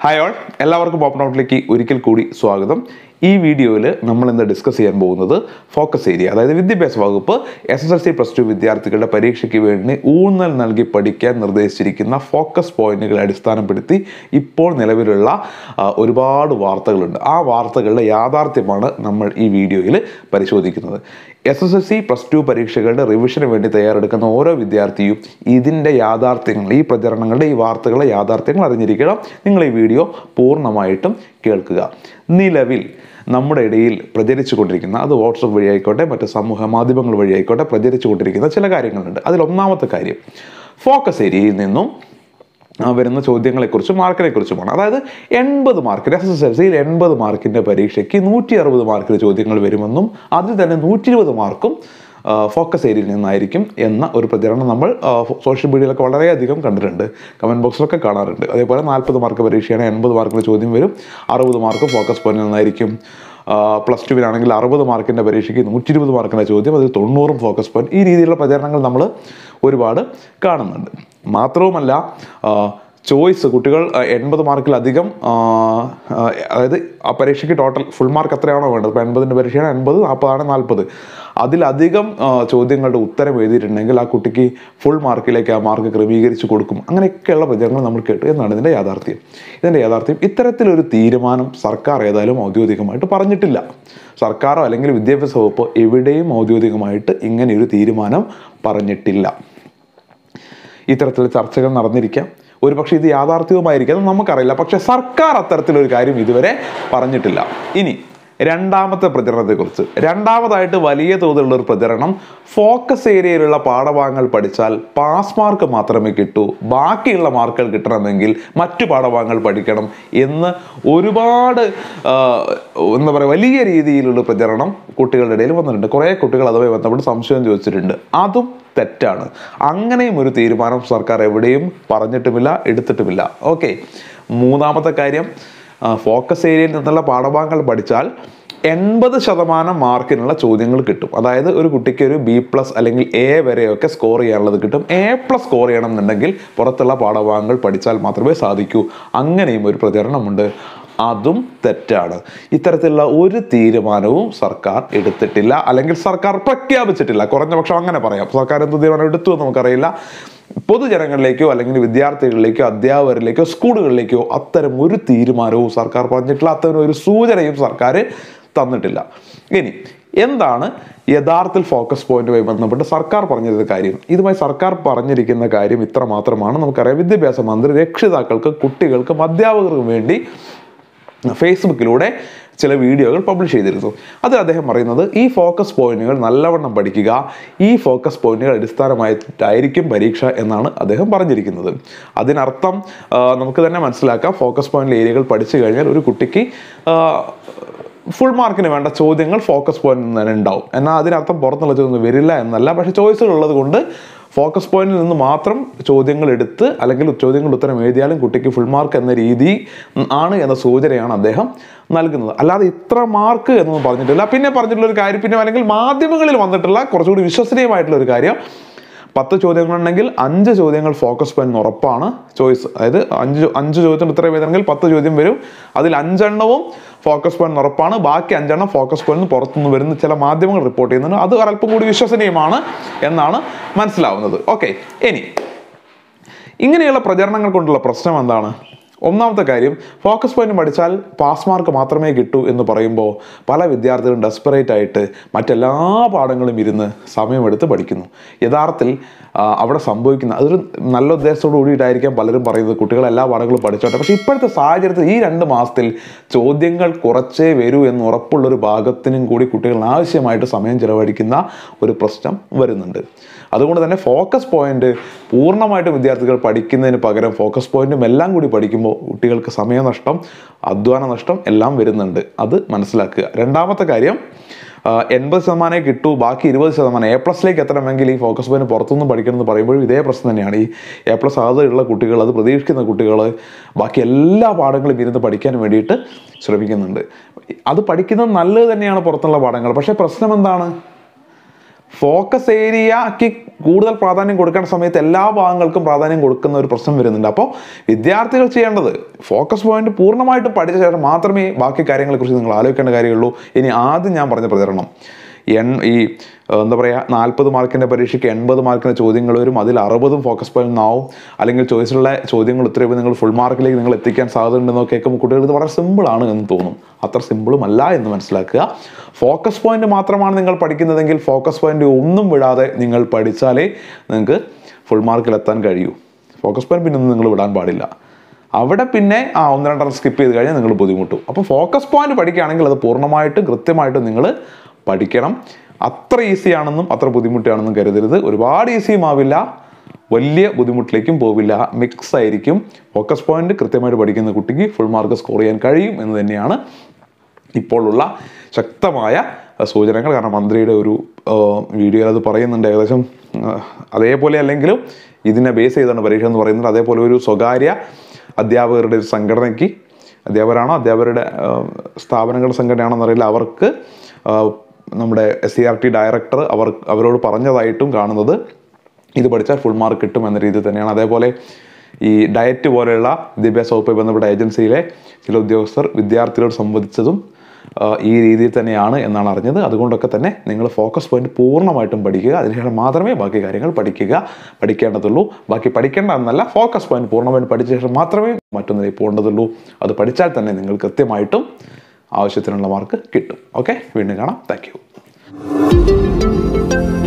hi all എല്ലാവർക്കും open ഔട്ടിലേക്ക് ഒരിക്കൽ കൂടി സ്വാഗതം ഈ വീഡിയോയിൽ നമ്മൾ ഇന്ന് ഡിസ്കസ് ചെയ്യാൻ പോകുന്നത് ഫോക്കസ് ഏരിയ അതായത് വിദ്യാഭ്യാസ വകുപ്പ് S S L C plus two വിദ്യാർത്ഥികളുടെ പരീക്ഷയ്ക്ക് വേണ്ടി ഊന്നൽ നൽകി പഠിക്കാൻ നിർദ്ദേശിച്ചിരിക്കുന്ന ഫോക്കസ് പോയിന്റുകളെ അടിസ്ഥാനപ്പെടുത്തി ഇപ്പോൾ നിലവിലുള്ള ആ, ഒരുപാട് വാർത്തകളുണ്ട് ആ വാർത്തകളുടെ യാഥാർത്ഥ്യമാണ് നമ്മൾ ഈ വീഡിയോയിൽ പരിശോധിക്കുന്നത് S S L C plus two പരീക്ഷകളുടെ റിവിഷന് വേണ്ടി തയ്യാറെടുക്കുന്ന ഓരോ വിദ്യാർത്ഥിയും ഇതിൻ്റെ യാഥാർത്ഥ്യങ്ങൾ ഈ പ്രചരണങ്ങളുടെ ഈ വാർത്തകളുടെ യാഥാർത്ഥ്യങ്ങൾ അറിഞ്ഞിരിക്കണം നിങ്ങൾ ഈ വീഡിയോ പൂർണ്ണമായിട്ടും കേൾക്കുക നിലവിൽ നമ്മുടെ ഇടയിൽ പ്രചരിച്ചു കൊണ്ടിരിക്കുന്ന അത് വാട്സപ്പ് വഴി ആയിക്കോട്ടെ മറ്റ് സമൂഹ മാധ്യമങ്ങൾ വഴി ആയിക്കോട്ടെ പ്രചരിച്ചു കൊണ്ടിരിക്കുന്ന ചില കാര്യങ്ങളുണ്ട് അതിൽ ഒന്നാമത്തെ കാര്യം ഫോക്കസ് ഏരിയയിൽ നിന്നും ആ, വരുന്ന ചോദ്യങ്ങളെക്കുറിച്ചും മാർക്കിനെക്കുറിച്ചുമാണ് അതായത് എൺപത് മാർക്കിന് എസ് എസ് എൽ സിയിൽ എൺപത് മാർക്കിൻ്റെ പരീക്ഷയ്ക്ക് നൂറ്റി അറുപത് മാർക്കിന് ചോദ്യങ്ങൾ വരുമെന്നും അതിൽ തന്നെ നൂറ്റി ഇരുപത് മാർക്കും ആ, ഫോക്കസ് ഏരിയയിൽ നിന്നായിരിക്കും എന്ന ഒരു പ്രചരണം നമ്മൾ ആ, സോഷ്യൽ മീഡിയയിലൊക്കെ വളരെയധികം കണ്ടിട്ടുണ്ട് കമൻറ്റ് ബോക്സിലൊക്കെ കാണാറുണ്ട് അതേപോലെ നാൽപ്പത് മാർക്ക് പരീക്ഷയാണ് എൺപത് മാർക്കിന് ചോദ്യം വരും അറുപത് മാർക്ക് ഫോക്കസ് പോയിന്റിൽ നിന്നായിരിക്കും പ്ലസ് ടുവിനാണെങ്കിൽ അറുപത് മാർക്കിൻ്റെ പരീക്ഷയ്ക്ക് നൂറ്റി ഇരുപത് മാർക്കിൻ്റെ ചോദ്യം അതിൽ തൊണ്ണൂറും ഫോക്കസ് പോയിന്റ് ഈ രീതിയിലുള്ള പ്രചരണങ്ങൾ നമ്മൾ ഒരുപാട് കാണുന്നുണ്ട് മാത്രവുമല്ല ചോയ്സ് കുട്ടികൾ എൺപത് മാർക്കിലധികം ആ, ആ, അതായത് ആ പരീക്ഷയ്ക്ക് ടോട്ടൽ ഫുൾ മാർക്ക് എത്രയാണോ വേണ്ടത് ഇപ്പോൾ എൺപതിൻ്റെ പരീക്ഷയാണ് എൺപത് നാൽപ്പതാണ് നാൽപ്പത് അതിലധികം ആ, ചോദ്യങ്ങളുടെ ഉത്തരം എഴുതിയിട്ടുണ്ടെങ്കിൽ ആ കുട്ടിക്ക് ഫുൾ മാർക്കിലേക്ക് ആ മാർക്ക് ക്രമീകരിച്ച് കൊടുക്കും അങ്ങനെയൊക്കെയുള്ള പ്രചരണങ്ങൾ നമ്മൾ കേട്ടു എന്നാണ് ഇതിൻ്റെ യാഥാർത്ഥ്യം ഇതിൻ്റെ യാഥാർത്ഥ്യം ഇത്തരത്തിലൊരു തീരുമാനം സർക്കാർ ഏതായാലും ഔദ്യോഗികമായിട്ട് പറഞ്ഞിട്ടില്ല സർക്കാരോ അല്ലെങ്കിൽ വിദ്യാഭ്യാസ വകുപ്പോ എവിടെയും ഔദ്യോഗികമായിട്ട് ഇങ്ങനെയൊരു തീരുമാനം പറഞ്ഞിട്ടില്ല ഇത്തരത്തിലുള്ള ചർച്ചകൾ നടന്നിരിക്കാം ഒരുപക്ഷെ ഇത് യാഥാർത്ഥ്യവുമായിരിക്കും അത് നമുക്കറിയില്ല പക്ഷെ സർക്കാർ അത്തരത്തിലൊരു കാര്യം ഇതുവരെ പറഞ്ഞിട്ടില്ല ഇനി രണ്ടാമത്തെ പ്രചരണത്തെക്കുറിച്ച് രണ്ടാമതായിട്ട് വലിയ തോതിലുള്ള ഒരു പ്രചരണം ഫോക്കസ് ഏരിയയിലുള്ള പാഠഭാഗങ്ങൾ പഠിച്ചാൽ പാസ് മാർക്ക് മാത്രമേ കിട്ടൂ ബാക്കിയുള്ള മാർക്കുകൾ കിട്ടണമെങ്കിൽ മറ്റു പാഠഭാഗങ്ങൾ പഠിക്കണം എന്ന് ഒരുപാട് ആ, എന്താ പറയുക വലിയ രീതിയിലുള്ള പ്രചരണം കുട്ടികളുടെ ഇടയിൽ വന്നിട്ടുണ്ട് കുറേ കുട്ടികൾ അതുമായി ബന്ധപ്പെട്ട് സംശയം ചോദിച്ചിട്ടുണ്ട് അതും തെറ്റാണ് അങ്ങനെയും ഒരു തീരുമാനം സർക്കാർ എവിടെയും പറഞ്ഞിട്ടുമില്ല എടുത്തിട്ടുമില്ല ഓക്കെ മൂന്നാമത്തെ കാര്യം ആ, ഫോക്കസ് ഏരിയയിൽ നിന്നുള്ള പാഠഭാഗങ്ങൾ പഠിച്ചാൽ എൺപത് ശതമാനം മാർക്കിനുള്ള ചോദ്യങ്ങൾ കിട്ടും അതായത് ഒരു കുട്ടിക്ക് ഒരു ബി പ്ലസ് അല്ലെങ്കിൽ എ വരെയൊക്കെ സ്കോർ ചെയ്യാനുള്ളത് കിട്ടും എ പ്ലസ് സ്കോർ ചെയ്യണം എന്നുണ്ടെങ്കിൽ പുറത്തുള്ള പാഠഭാഗങ്ങൾ പഠിച്ചാൽ മാത്രമേ സാധിക്കൂ അങ്ങനെയും ഒരു പ്രചരണമുണ്ട് അതും തെറ്റാണ് ഇത്തരത്തിലുള്ള ഒരു തീരുമാനവും സർക്കാർ എടുത്തിട്ടില്ല അല്ലെങ്കിൽ സർക്കാർ പ്രഖ്യാപിച്ചിട്ടില്ല കുറഞ്ഞ പക്ഷം അങ്ങനെ പറയാം സർക്കാർ എന്ത് തീരുമാനം എടുത്തു എന്ന് നമുക്കറിയില്ല പൊതുജനങ്ങളിലേക്കോ അല്ലെങ്കിൽ വിദ്യാർത്ഥികളിലേക്കോ അധ്യാപകരിലേക്കോ സ്കൂളുകളിലേക്കോ അത്തരം ഒരു തീരുമാനവും സർക്കാർ പറഞ്ഞിട്ടില്ല അത്തരം ഒരു സൂചനയും സർക്കാർ തന്നിട്ടില്ല ഇനി എന്താണ് യഥാർത്ഥത്തിൽ ഫോക്കസ് പോയിന്റുമായി ബന്ധപ്പെട്ട് സർക്കാർ പറഞ്ഞത് കാര്യം ഇതുമായി സർക്കാർ പറഞ്ഞിരിക്കുന്ന കാര്യം ഇത്ര മാത്രമാണ് നമുക്കറിയാം വിദ്യാഭ്യാസ മന്ത്രി രക്ഷിതാക്കൾക്ക് കുട്ടികൾക്കും അധ്യാപകർക്കും വേണ്ടി ഫേസ്ബുക്കിലൂടെ ചില വീഡിയോകൾ പബ്ലിഷ് ചെയ്തിരുന്നു അതിൽ അദ്ദേഹം പറയുന്നത് ഈ ഫോക്കസ് പോയിന്റുകൾ നല്ലവണ്ണം പഠിക്കുക ഈ ഫോക്കസ് പോയിന്റുകൾ അടിസ്ഥാനമായിട്ടായിരിക്കും പരീക്ഷ എന്നാണ് അദ്ദേഹം പറഞ്ഞിരിക്കുന്നത് അതിനർത്ഥം ആ, നമുക്ക് തന്നെ മനസ്സിലാക്കാം ഫോക്കസ് പോയിന്റ് ഏരിയകൾ പഠിച്ചു കഴിഞ്ഞാൽ ഒരു കുട്ടിക്ക് ആ, ഫുൾ മാർക്കിന് വേണ്ട ചോദ്യങ്ങൾ ഫോക്കസ് പോയിന്റിൽ തന്നെ ഉണ്ടാവും എന്നാൽ അതിനർത്ഥം പുറത്തുള്ള ചോദ്യം വരില്ല എന്നല്ല പക്ഷേ ചോയ്സുകൾ ഉള്ളത് കൊണ്ട് ഫോക്കസ് പോയിന്റിൽ നിന്ന് മാത്രം ചോദ്യങ്ങൾ എടുത്ത് അല്ലെങ്കിൽ ചോദ്യങ്ങളുടെ ഉത്തരം എഴുതിയാലും കുട്ടിക്ക് ഫുൾ മാർക്ക് എന്ന രീതി ആണ് എന്ന സൂചനയാണ് അദ്ദേഹം നൽകുന്നത് അല്ലാതെ ഇത്ര മാർക്ക് എന്നൊന്നും പറഞ്ഞിട്ടില്ല പിന്നെ പറഞ്ഞിട്ടുള്ള ഒരു കാര്യം പിന്നെ അല്ലെങ്കിൽ മാധ്യമങ്ങളിൽ വന്നിട്ടുള്ള കുറച്ചുകൂടി വിശ്വസനീയമായിട്ടുള്ള ഒരു കാര്യം പത്ത് ചോദ്യങ്ങളുണ്ടെങ്കിൽ അഞ്ച് ചോദ്യങ്ങൾ ഫോക്കസ് പോയിന്റ് ഉറപ്പാണ് ചോയ്സ് അതായത് അഞ്ച് അഞ്ച് ചോദ്യത്തിന് ഉത്തരം എഴുതണമെങ്കിൽ പത്ത് ചോദ്യം വരും അതിൽ അഞ്ചെണ്ണവും ഫോക്കസ് പോയിന്റ് ഉറപ്പാണ് ബാക്കി അഞ്ചെണ്ണം ഫോക്കസ് പോയിന്റ് പുറത്തുനിന്ന് വരുന്ന ചില മാധ്യമങ്ങൾ റിപ്പോർട്ട് ചെയ്യുന്നുണ്ട് അത് അല്പം കൂടി വിശ്വസനീയമാണ് എന്നാണ് മനസ്സിലാവുന്നത് ഓക്കെ ഇനി ഇങ്ങനെയുള്ള പ്രചരണങ്ങൾ കൊണ്ടുള്ള പ്രശ്നം എന്താണ് ഒന്നാമത്തെ കാര്യം ഫോക്കസ് പോയിന്റ് പഠിച്ചാൽ പാസ് മാർക്ക് മാത്രമേ കിട്ടൂ എന്ന് പറയുമ്പോൾ പല വിദ്യാർത്ഥികളും ഡെസ്പറേറ്റ് ആയിട്ട് മറ്റെല്ലാ പാഠങ്ങളും ഇരുന്ന് സമയമെടുത്ത് പഠിക്കുന്നു യഥാർത്ഥത്തിൽ ആ, അവിടെ സംഭവിക്കുന്ന അതൊരു നല്ല ഉദ്ദേശത്തോടു കൂടിയിട്ടായിരിക്കാം പലരും പറയുന്നത് കുട്ടികൾ എല്ലാ പാഠങ്ങളും പഠിച്ചോട്ടെ പക്ഷേ ഇപ്പോഴത്തെ സാഹചര്യത്തിൽ ഈ രണ്ട് മാസത്തിൽ ചോദ്യങ്ങൾ കുറച്ചേ വരൂ എന്ന് ഉറപ്പുള്ളൊരു ഭാഗത്തിനും കൂടി കുട്ടികൾ ആവശ്യമായിട്ട് സമയം ചിലവഴിക്കുന്ന ഒരു പ്രശ്നം വരുന്നുണ്ട് അതുകൊണ്ട് തന്നെ ഫോക്കസ് പോയിന്റ് പൂർണ്ണമായിട്ടും വിദ്യാർത്ഥികൾ പഠിക്കുന്നതിന് പകരം ഫോക്കസ് പോയിന്റും എല്ലാം കൂടി പഠിക്കുമ്പോൾ കുട്ടികൾക്ക് സമയനഷ്ടം അധ്വാന നഷ്ടം എല്ലാം വരുന്നുണ്ട് അത് മനസ്സിലാക്കുക രണ്ടാമത്തെ കാര്യം എൺപത് ശതമാനമേ കിട്ടൂ ബാക്കി ഇരുപത് ശതമാനം എ പ്ലസിലേക്ക് എത്തണമെങ്കിൽ ഈ ഫോക്കസ് പോയിന്റ് പുറത്തുനിന്ന് പഠിക്കണം എന്ന് പറയുമ്പോഴും ഇതേ പ്രശ്നം തന്നെയാണ് ഈ എ പ്ലസ് സാധ്യതയുള്ള കുട്ടികൾ അത് പ്രതീക്ഷിക്കുന്ന കുട്ടികൾ ബാക്കി എല്ലാ പാഠങ്ങളും ഇരുന്ന് പഠിക്കാൻ വേണ്ടിയിട്ട് ശ്രമിക്കുന്നുണ്ട് അത് പഠിക്കുന്നത് നല്ലത് തന്നെയാണ് പുറത്തുള്ള പാഠങ്ങൾ പക്ഷേ പ്രശ്നം എന്താണ് ഫോക്കസ് ഏരിയക്ക് കൂടുതൽ പ്രാധാന്യം കൊടുക്കേണ്ട സമയത്ത് എല്ലാ ഭാഗങ്ങൾക്കും പ്രാധാന്യം കൊടുക്കുന്ന ഒരു പ്രശ്നം വരുന്നുണ്ട് അപ്പോൾ വിദ്യാർത്ഥികൾ ചെയ്യേണ്ടത് ഫോക്കസ് പോയിന്റ് പൂർണ്ണമായിട്ടും പഠിച്ച ശേഷം മാത്രമേ ബാക്കി കാര്യങ്ങളെക്കുറിച്ച് നിങ്ങൾ ആലോചിക്കേണ്ട കാര്യമുള്ളൂ ഇനി ആദ്യം ഞാൻ പറഞ്ഞ പ്രചരണം എൺ ഈ ഏർ, എന്താ പറയുക നാൽപ്പത് മാർക്കിൻ്റെ പരീക്ഷയ്ക്ക് എൺപത് മാർക്കിൻ്റെ ചോദ്യങ്ങൾ വരും അതിൽ അറുപതും ഫോക്കസ് പോയിന്റ് ആവും അല്ലെങ്കിൽ ചോയ്സിലുള്ള ചോദ്യങ്ങൾ ഉത്തരവ് നിങ്ങൾ ഫുൾ മാർക്കിലേക്ക് നിങ്ങൾ എത്തിക്കാൻ സാധ്യതയുണ്ടെന്നോ കേൾക്കുമ്പോൾ കുട്ടികൾക്ക് ഇത് വളരെ സിമ്പിളാണ് എന്ന് തോന്നും അത്ര സിമ്പിളും അല്ല എന്ന് മനസ്സിലാക്കുക ഫോക്കസ് പോയിന്റ് മാത്രമാണ് നിങ്ങൾ പഠിക്കുന്നതെങ്കിൽ ഫോക്കസ് പോയിന്റ് ഒന്നും വിടാതെ നിങ്ങൾ പഠിച്ചാലേ നിങ്ങൾക്ക് ഫുൾ മാർക്കിൽ എത്താൻ കഴിയൂ ഫോക്കസ് പോയിന്റ് പിന്നെ ഒന്നും നിങ്ങൾ വിടാൻ പാടില്ല അവിടെ പിന്നെ ആ ഒന്ന് രണ്ടെണ്ണം സ്കിപ്പ് ചെയ്ത് കഴിഞ്ഞാൽ നിങ്ങൾ ബുദ്ധിമുട്ടും അപ്പോൾ ഫോക്കസ് പോയിന്റ് പഠിക്കുകയാണെങ്കിൽ അത് പൂർണ്ണമായിട്ടും കൃത്യമായിട്ടും നിങ്ങൾ പഠിക്കണം അത്ര ഈസി ആണെന്നും അത്ര ബുദ്ധിമുട്ടാണെന്നും കരുതരുത് ഒരുപാട് ഈസിയും ആവില്ല വലിയ ബുദ്ധിമുട്ടിലേക്കും പോവില്ല മിക്സ് ആയിരിക്കും ഫോക്കസ് പോയിന്റ് കൃത്യമായിട്ട് പഠിക്കുന്ന കുട്ടിക്ക് ഫുൾ മാർക്ക് സ്കോർ ചെയ്യാൻ കഴിയും എന്ന് തന്നെയാണ് ഇപ്പോഴുള്ള ശക്തമായ അഹ്, സൂചനകൾ കാരണം മന്ത്രിയുടെ ഒരു വീഡിയോയിൽ അത് പറയുന്നുണ്ട് ഏകദേശം അഹ്, അതേപോലെ അല്ലെങ്കിലും ഇതിനെ ബേസ് ചെയ്താണ് പരീക്ഷ എന്ന് പറയുന്നത് അതേപോലെ ഒരു സ്വകാര്യ അധ്യാപകരുടെ ഒരു സംഘടനയ്ക്ക് അധ്യാപകരാണോ അധ്യാപകരുടെ ആഹ്, സ്ഥാപനങ്ങളുടെ സംഘടനയാണെന്ന് അറിയില്ല അവർക്ക് ആഹ്, നമ്മുടെ S C R T director അവർ അവരോട് പറഞ്ഞതായിട്ടും കാണുന്നത് ഇത് പഠിച്ചാൽ ഫുൾ മാർക്ക് കിട്ടും എന്ന രീതിയിൽ തന്നെയാണ് അതേപോലെ ഈ ഡയറ്റ് പോലെയുള്ള വിദ്യാഭ്യാസ വകുപ്പുമായി ബന്ധപ്പെട്ട ഏജൻസിയിലെ ചില ഉദ്യോഗസ്ഥർ വിദ്യാർത്ഥികളോട് സംവദിച്ചതും ആ, ഈ രീതിയിൽ തന്നെയാണ് എന്നാണ് അറിഞ്ഞത് അതുകൊണ്ടൊക്കെ തന്നെ നിങ്ങൾ ഫോക്കസ് പോയിന്റ് പൂർണ്ണമായിട്ടും പഠിക്കുക അതിനുശേഷം മാത്രമേ ബാക്കി കാര്യങ്ങൾ പഠിക്കുക പഠിക്കേണ്ടതുള്ളൂ ബാക്കി പഠിക്കേണ്ട എന്നല്ല ഫോക്കസ് പോയിന്റ് പൂർണ്ണമായും പഠിച്ച ശേഷം മാത്രമേ മറ്റൊന്നിലേക്ക് പോകേണ്ടതുള്ളൂ അത് പഠിച്ചാൽ തന്നെ നിങ്ങൾ കൃത്യമായിട്ടും ആവശ്യത്തിനുള്ള മാർക്ക് കിട്ടും ഓക്കെ വീണ്ടും കാണാം താങ്ക്